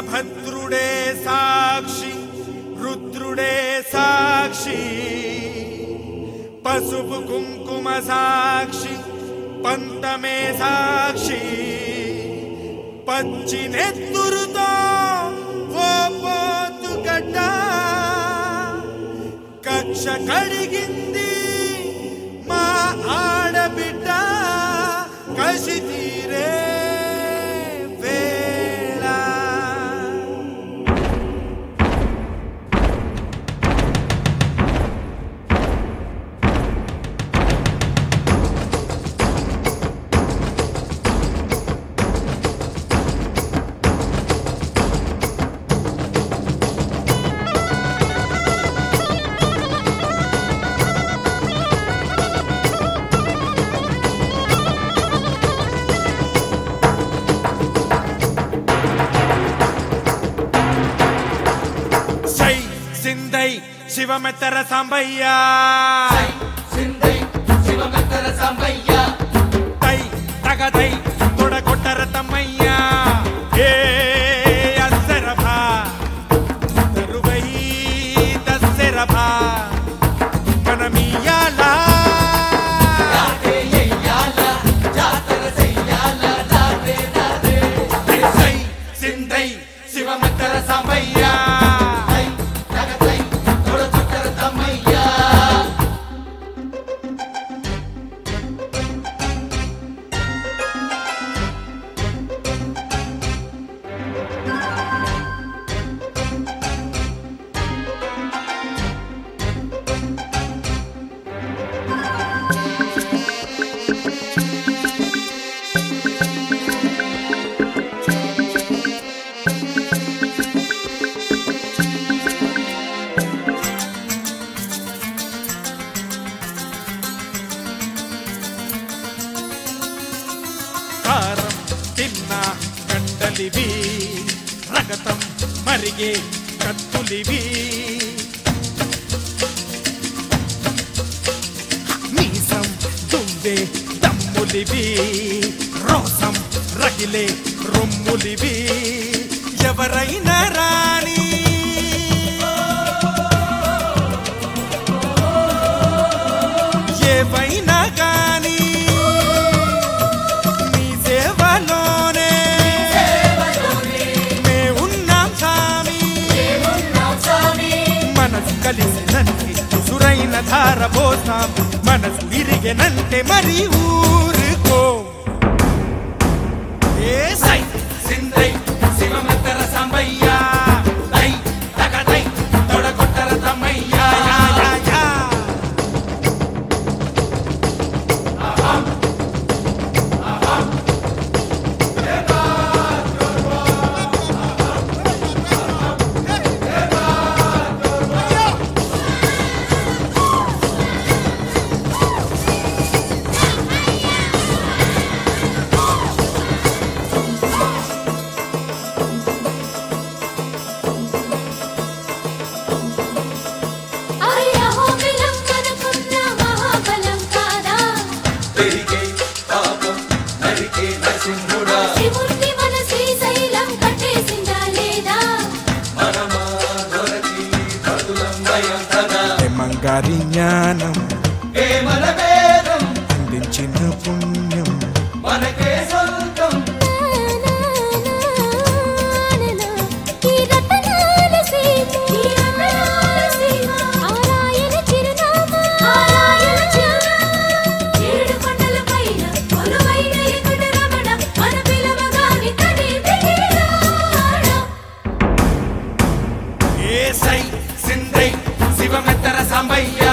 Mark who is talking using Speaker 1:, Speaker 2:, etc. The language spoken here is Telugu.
Speaker 1: వీరభద్రుడే సాక్షి రుద్రుడే సాక్షి పసుపు కుంకుమ సాక్షి పంతమే సాక్షి పచ్చి నెత్తురుతో ఓ పోతుగడ్డ కక్ష కడిగింది మా ఆడబిడ్డ కసి తీరే వేళ సై సిందై శివమెత్తర సాంబయ్య
Speaker 2: సింధై శివమెత్తర సాంబయ్య
Speaker 1: తై తగదై తొడగొట్టర తమ్మయ్య ఏ అస్సరభా తరువై దస్సరభా మనమీయాలా
Speaker 2: రాధే ఎయ్యాల జాతర చెయ్యాల రాధే రాధే
Speaker 1: సై సిందై
Speaker 2: శివమెత్తర సాంబయ్య హై జగతై తొడగొట్టర తమ్మయ్య
Speaker 1: కారం తిన్న గంటలివి రగతం మరిగే కత్తులివి మీసం దువ్వే దమ్ములివి రోసం రగిలే రొమ్ములివి ఎవరైనా రాని ఏవైనా కానీ మీ సేవలోనే మేమున్నాం స్వామి మనసు కలిసినంటే సురైన ధార పోతాం మనసు ఇరిగెనంటే మరి ఊరుకో ఏ సై
Speaker 2: సింధై శివమెత్తర సాంబయ్య హై జగతై తొడగొట్టర తమ్మయ్య
Speaker 1: యా యా యా
Speaker 3: అయ్యహో బిలం మనకున్న మహాబలం కాదా
Speaker 2: పెరిగే పాపం నరికే నరసింహుడా
Speaker 3: శివుణ్ణి మన శ్రీశైలం కట్టేసిందా లేదా
Speaker 2: మనమా దొరకి బదులం భయం కదా
Speaker 1: మంగారి జ్ఞానం
Speaker 2: ఏ మన వేదం
Speaker 1: అందించిన పుణ్యం
Speaker 2: మనకే సొంతం
Speaker 3: ఈ రతనాల సీమ ఈ రతనాల సీమ ఆరాయణ చిరునామా ఆరాయణ చిరునామా ఏడు కొండల పైన కొలువైన ఎక్కడ రమణ మన పిలవగాని తడి దిగిరాడా
Speaker 1: ఏ సై
Speaker 2: సింధై శివమెత్తర సాంబయ్య